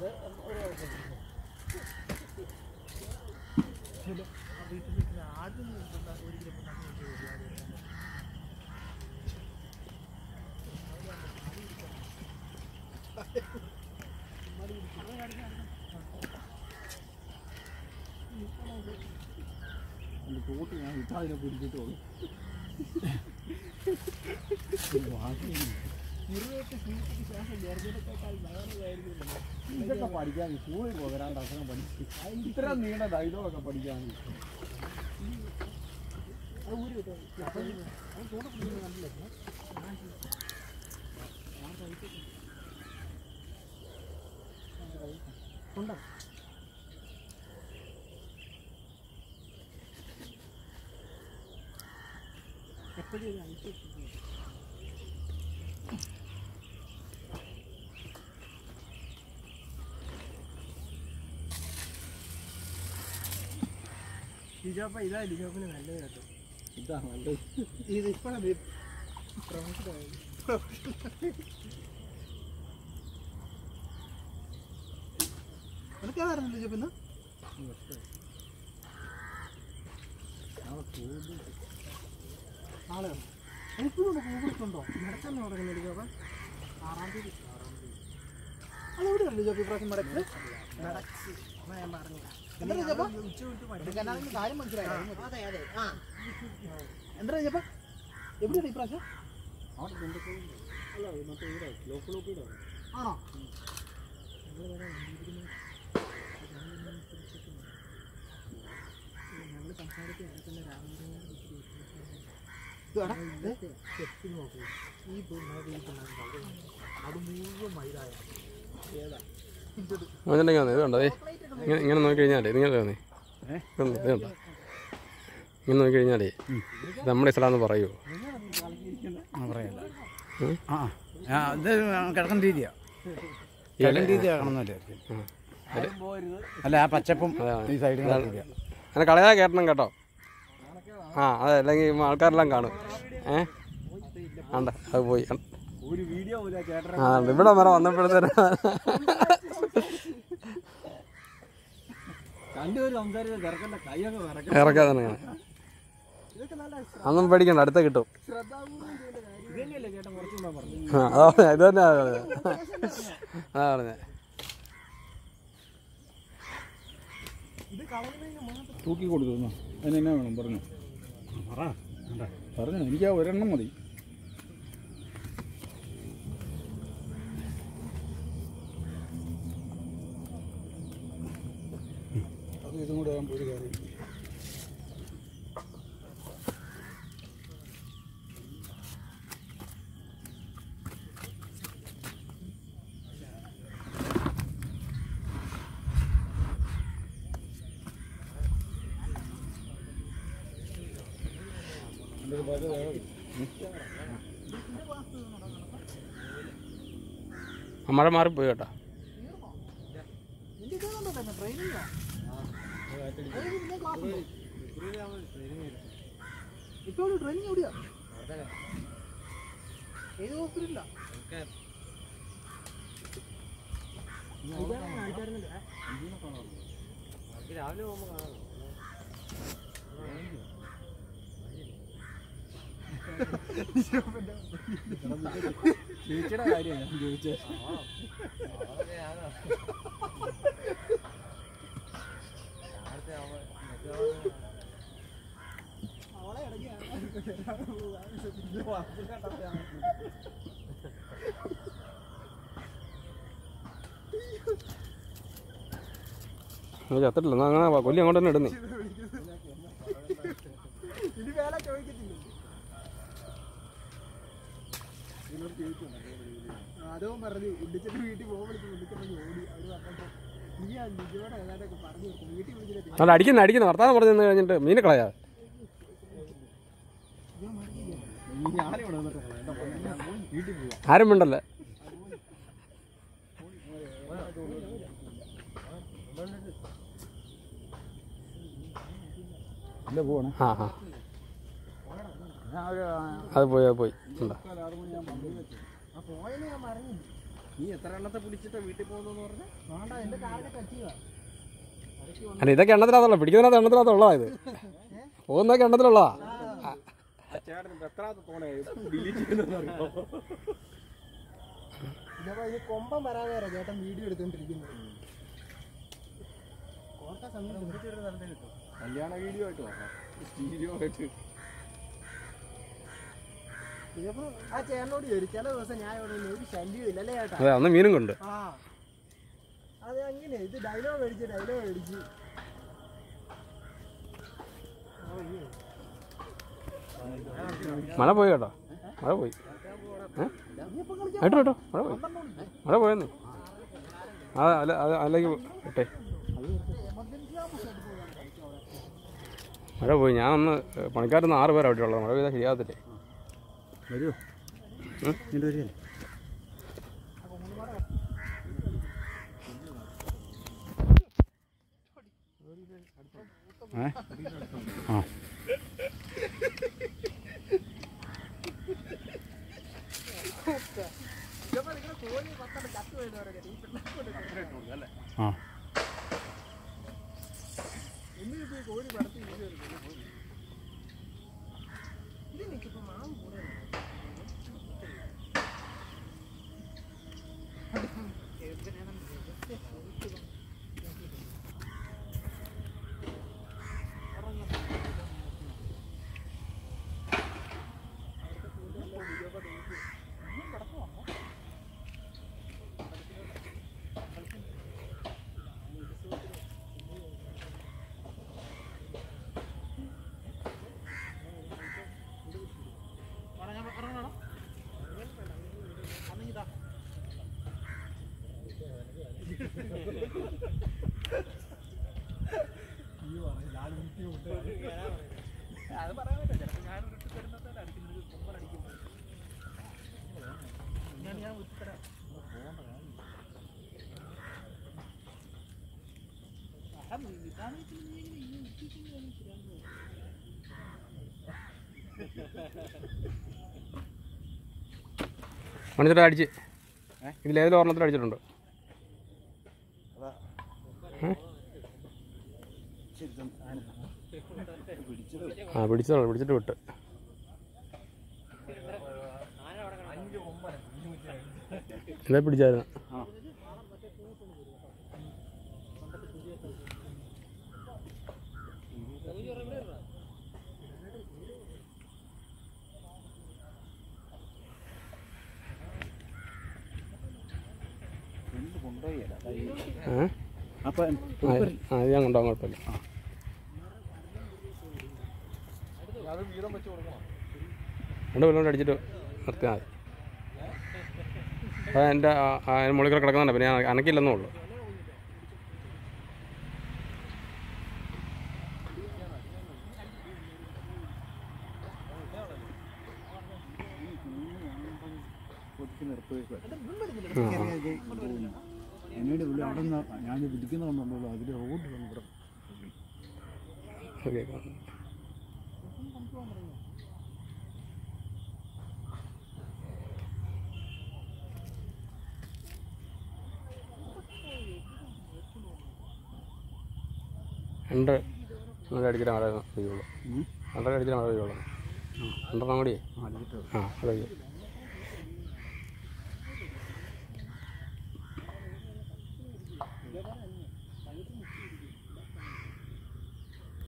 Thought ഞാൻ ഇട്ടാതിനെ പിടിച്ചിട്ടുള്ളൂ ഇതൊക്കെ പഠിക്കാൻ സ്കൂളിൽ പോകരാണ്ട് അസുഖം പഠിച്ചു ഇത്ര നീണ്ട ഡയലോഗൊക്കെ പഠിക്കാൻ ലിജോപ്പ ഇതാ ലിജോപ്പിന് നല്ലത് കേട്ടോ ഇതാ നല്ലത് ഇത് ഇപ്പോഴാണ് എനിക്കതായിരുന്നു ലിജോപ്പിന്ന് നാളെ എനിക്കിവിടെ കൂടിയിട്ടുണ്ടോ നടക്കാൻ തുടങ്ങുന്ന ലിജോപ്പ ആറാം തീയതി അതെവിടെയാണ് ലിജോപ്പ് ഇപ്രാവശ്യം മടക്ക് ഞാൻ പറഞ്ഞു എന്താ ലിജോപ്പ എനിക്ക് കാര്യം മനസ്സിലായി അതെ അതെ ആ എന്താ ലിജോപ്പ എവിടെയാണ് ഇപ്രാവശ്യം അവിടെ കൊണ്ടുപോയി അല്ല മറ്റേ ഇവിടെ ലോക്ക് ലോക്ക് ഇവിടെ ആണോ അത് മുഴുവൻ മൈദായ ഏതാ മഞ്ഞണ്ടെങ്കിൽ വന്നേ ഇത് കണ്ടോ ദേ. ഇങ്ങനെ ഇങ്ങനെ നോക്കി കഴിഞ്ഞാലേ ഇങ്ങനെ വന്നേ ഏ? ഇതൊന്ന് ഇത് കണ്ടോ ഇങ്ങനെ നോക്കി കഴിഞ്ഞാലേ ഇത് നമ്മുടെ സ്ഥലമാണെന്ന് പറയുമോ ആ പറയല്ല ഉം? ആ ആ ഇത് കിടക്കുന്ന രീതിയാ കിടക്കുന്ന രീതി കിടന്നല്ലേ അല്ല ആ പച്ചപ്പും അതാണ്. ഈ സൈഡിൽ കൂടിയാ അങ്ങനെ കളയാതെ കയറ്റണം കേട്ടോ ആ അതെ അല്ലെങ്കിൽ ആൾക്കാരെല്ലാം കാണും ഏ ആണ്ട അത് പോയി ഒരു വീഡിയോ പോലും ചേട്ടൻ ആ ഇവിടെ വരെ വന്നപ്പോഴത്തേനും രണ്ടുപേരും സംസാരിച്ച ചെറുക്കൻ്റെ കൈയൊക്കെ വിറക്കും ഇറക്കാതെ തന്നെ അതൊന്നും പേടിക്കണ്ട അടുത്ത കിട്ടും ഇത് തന്നെയല്ലേ ചേട്ടൻ കുറച്ചുകൂടെ പറഞ്ഞു ആ അതാ ഇത് തന്നെ പറഞ്ഞത് അതാ പറഞ്ഞത് തൂക്കി കൊടുത്തു അതിനെന്നാ വേണം പറഞ്ഞു പറ പറഞ്ഞു എനിക്ക് ആ ഒരെണ്ണം മതി അത് ഇതും കൂടെ ആകുമ്പോൾ ഒരു കാര്യം ആ, മഴ മാറിപ്പോയി കേട്ടോ ഇപ്പൊ ട്രെയിനിങ് എവിടെയാ ഏത് ഹോസ്പിറ്റലിലാ രാവിലെ പോകുമ്പോ കാണാം ചേച്ചിയുടെ കാര്യമാണ് ഞാൻ ചോദിച്ചത് അവളെ ഇടയ്ക്ക് നീ ചത്തിട്ടില്ല എന്നാ അങ്ങനെ കൊല്ലി അങ്ങോട്ട് തന്നെ ഇടുന്നേ ഇനി വേല ചോദിക്കത്തില്ല അതോ പറഞ്ഞു ഉണ്ണിച്ചന്റെ വീട്ടിൽ പോകുമ്പോൾ ഉണ്ണിച്ചൻ ഓടി അവര് പറഞ്ഞപ്പോ നീ ആ നിജോടെ ഏതാണ്ടൊക്കെ പറഞ്ഞു കൊടുത്തു വീട്ടിൽ വിളിച്ചിട്ട് അല്ല അടിക്കുന്ന അടിക്കുന്ന വർത്താനം പറഞ്ഞു നിന്ന് കഴിഞ്ഞിട്ട് മീനെ കളയാ ഞാനിവിടെ വന്നിട്ട് പറയാം. എന്താ പറഞ്ഞേ? ഞാൻ പോയി വീട്ടിൽ പോവാം ആരും മിണ്ടല്ലേ ഇല്ല പോവാണ് ആ ആ ഞാൻ ഒരു അത് പോയി അത് പോയി ഉണ്ടോ ആറ് മണിയാകുമ്പോൾ ആ പോയെന്ന് ഞാൻ പറഞ്ഞു നീ എത്ര എണ്ണത്തെ പിടിച്ചിട്ടാ വീട്ടിൽ പോകുന്നു പറഞ്ഞ വേണ്ട എന്റെ കാറിന്റെ കച്ചിയാ അല്ല ഇതൊക്കെ എണ്ണത്തിനകത്തുള്ള പിടിക്കുന്നതിനകത്ത് എണ്ണത്തിനകത്തുള്ളതാ ഇത് പോകുന്നതൊക്കെ എണ്ണത്തിലുള്ളതാ ആ ചേട്ടൻ ഇപ്പൊ എത്രാമത്തെ തോണേ ഡിലീറ്റ് ചെയ്യുന്നറിയോ ഇതപ്പോ ഇനി കൊമ്പം വരാതെ വരാം ചേട്ടൻ വീഡിയോ എടുത്തോണ്ടിരിക്കുന്നത് കോട്ട സമയം കല്യാണ വീഡിയോ ആയിട്ട് വരണം വീഡിയോ ആയിട്ട് ഇതിപ്പോ ആ ചേട്ടനോട് ചോദിച്ചു ചില ദിവസം ഞാൻ ഇവിടെ നിന്ന് ഒരു ശല്യം ഇല്ല അല്ലേ ചേട്ടാ അതെ അന്ന് മീനും കൊണ്ട് ആ അത് അങ്ങനെ ഇത് ഡയലോഗ് അടിച്ച് ഡയലോഗ് അടിച്ച് മഴ പോയി കേട്ടോ മഴ പോയി ഏ കേട്ടോ കേട്ടോ മഴ പോയി മഴ പോയെന്ന് ആ അല്ല അത് അല്ലെങ്കിൽ ഇട്ടെ മഴ പോയി ഞാൻ ഒന്ന് പണിക്കാരൊന്ന് ആറ് പേരാ അവിടെ ഉള്ളത് മഴ പെയ്താൽ ശരിയാകത്തില്ലേ വരുമോ ഇങ്ങോട്ട് വരികയല്ലേ ഏ ആ ആ മണിച്ചിട്ട് അടിച്ച് ഇതിലേതിലും ഒരെണ്ണത്തിൽ അടിച്ചിട്ടുണ്ട് ഏ? ആ പിടിച്ചതാണ് പിടിച്ചിട്ട് വിട്ട് ഇതേ പിടിച്ചായിരുന്നു ഏ? അപ്പം ആ, ആ ഇത് ഞാൻ കൊണ്ടുപോകാൻ കുഴപ്പമില്ല രണ്ട് കൊല്ലം കൊണ്ട് അടിച്ചിട്ട് നിർത്തിയാൽ മതി അത് എൻ്റെ അതിന് മുകളിൽ കൂടെ കിടക്കുന്നുണ്ട് പിന്നെ ഞാൻ അനക്കില്ലെന്നേ ഉള്ളൂ എന്നോട് ഇവിടെ അവിടെ നിന്ന് ഞാൻ പിടിക്കുന്നുണ്ടല്ലോ അതിൽ റോഡ് ഇവിടെ ഓക്കെ രണ്ട് രണ്ടര അടിച്ചിട്ട് മഴ പെയ്യുള്ളൂ രണ്ടര അടിച്ചിട്ട് മഴ പെയ്യുള്ളൂ രണ്ടെണ്ണം കൂടി ആ അത് പെയ്യും